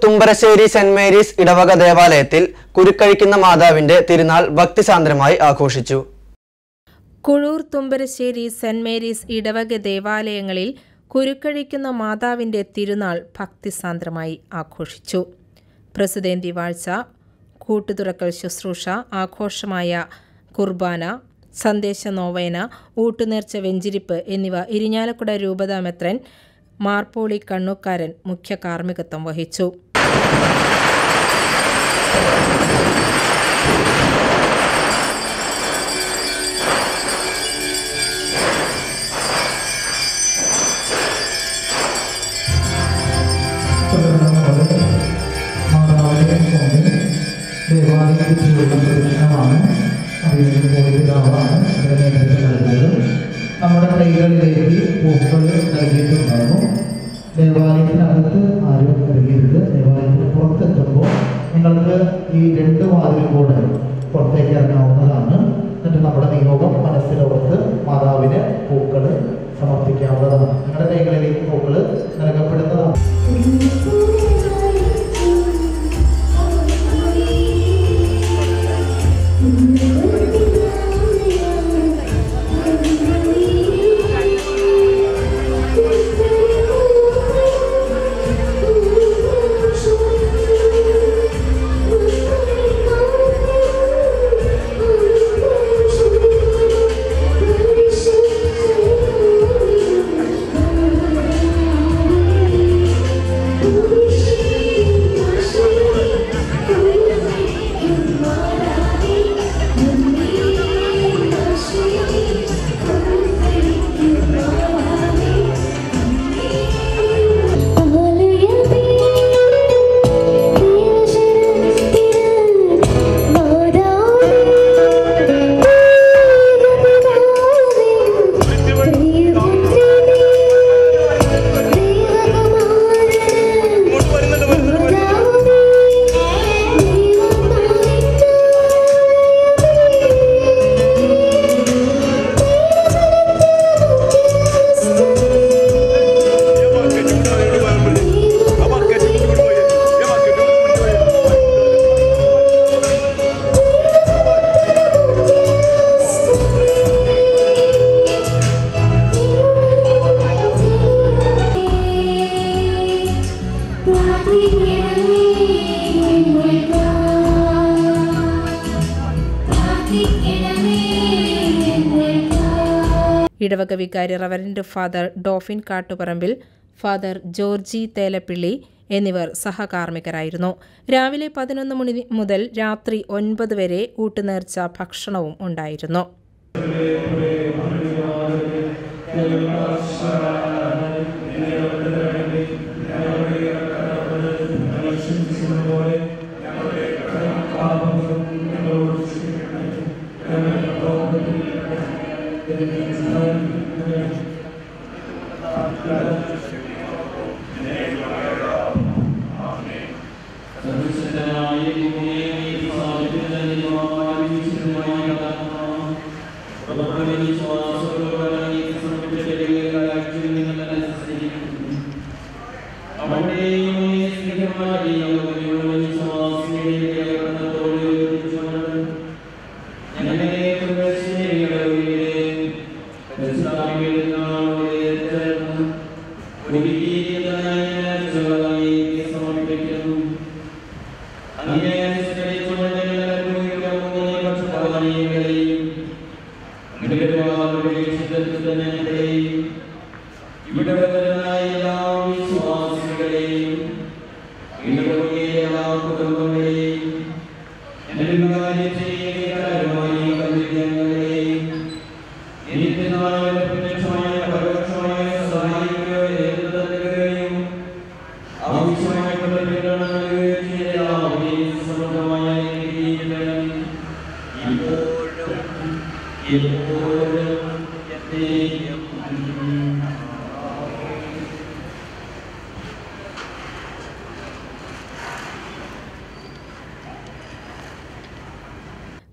Thumbarassery saint Mary's ഇടവക ദേവാലയത്തിൽ കുരുക്കഴിക്കുന്ന മാതാവിന്റെ തിരുനാൾ ഭക്തിസാന്ദ്രമായി ആഘോഷിച്ചു കുഴൂർ തുമ്പരശ്ശേരി സെന്റ് മേരീസ് ഇടവക ദേവാലയങ്ങളിൽ കുരുക്കഴിക്കുന്ന മാതാവിൻ്റെ തിരുനാൾ ഭക്തിസാന്ദ്രമായി ആഘോഷിച്ചു പ്രസിദ്ധേന്തി വാഴ്ച കൂട്ടുതുറക്കൽ ശുശ്രൂഷ ആഘോഷമായ കുർബാന സന്ദേശ നോവേന ഊട്ടുനേർച്ച വെഞ്ചിരിപ്പ് എന്നിവ ഇരിഞ്ഞാലക്കുട രൂപതാമെത്രൻ മാർപ്പോളി കണ്ണുക്കാരൻ മുഖ്യ കാർമ്മികത്വം വഹിച്ചു മാതാവിന്റെ മുമ്പിൽ ദേവാലയത്തിലുള്ള പ്രദക്ഷിണമാണ് അതിന് മോചിതാവാണ് ഇവിടെ നേതൃത്വം നൽകുന്നത് നമ്മുടെ കൈകളിലേക്ക് പൂക്കൾ നൽകിയിട്ടുണ്ടാകും ദേവാലയത്തിനകത്ത് ആരും ഇറങ്ങരുത് ദേവാലയത്തിന് പുറത്തെത്തുമ്പോൾ നിങ്ങൾക്ക് ഈ രണ്ട് വാതിലും കൂടെ പുറത്തേക്ക് ഇറങ്ങാവുന്നതാണ് എന്നിട്ട് നമ്മുടെ നിയോഗം മനസ്സിലോർത്ത് മാതാവിന് പൂക്കൾ സമർപ്പിക്കാവുന്നതാണ് നിങ്ങളുടെ കൈകളിലേക്ക് പൂക്കൾ നൽകപ്പെടുന്നതാണ് ഇടവക വികാരി reverend father Dophin Kattuparambil father Georgy Thelappilly എന്നിവർ സഹകാർമ്മികരായിരുന്നു രാവിലെ പതിനൊന്ന് മണി മുതൽ രാത്രി ഒൻപത് വരെ ഊട്ടുനേർച്ച ഭക്ഷണവും ഉണ്ടായിരുന്നു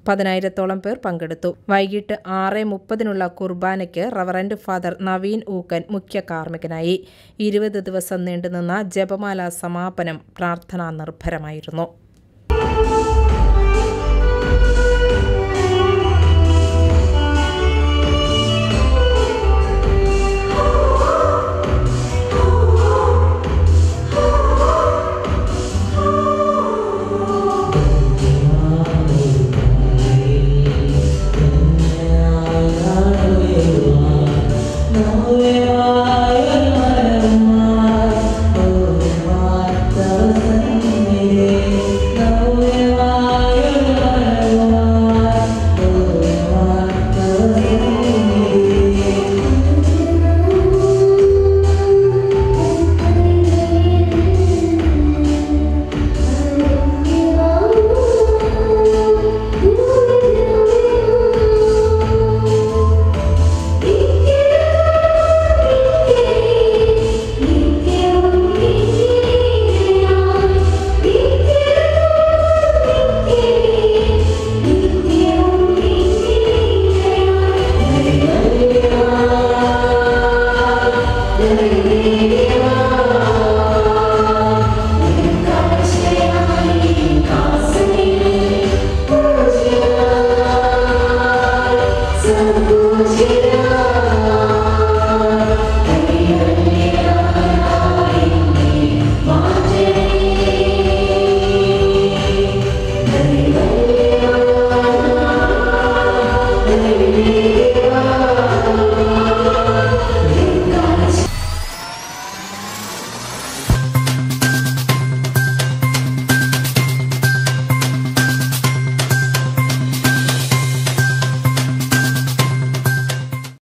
പതിനായിരത്തോളം പേർ പങ്കെടുത്തു വൈകിട്ട് ആറ് മുപ്പതിനുള്ള കുർബാനയ്ക്ക് റവറന്റ് ഫാദർ നവീൻ ഊക്കൻ മുഖ്യ കാർമ്മികനായി ഇരുപത് ദിവസം നീണ്ടുനിന്ന ജപമാല സമാപനം പ്രാർത്ഥനാ നിർഭരമായിരുന്നു Thank you.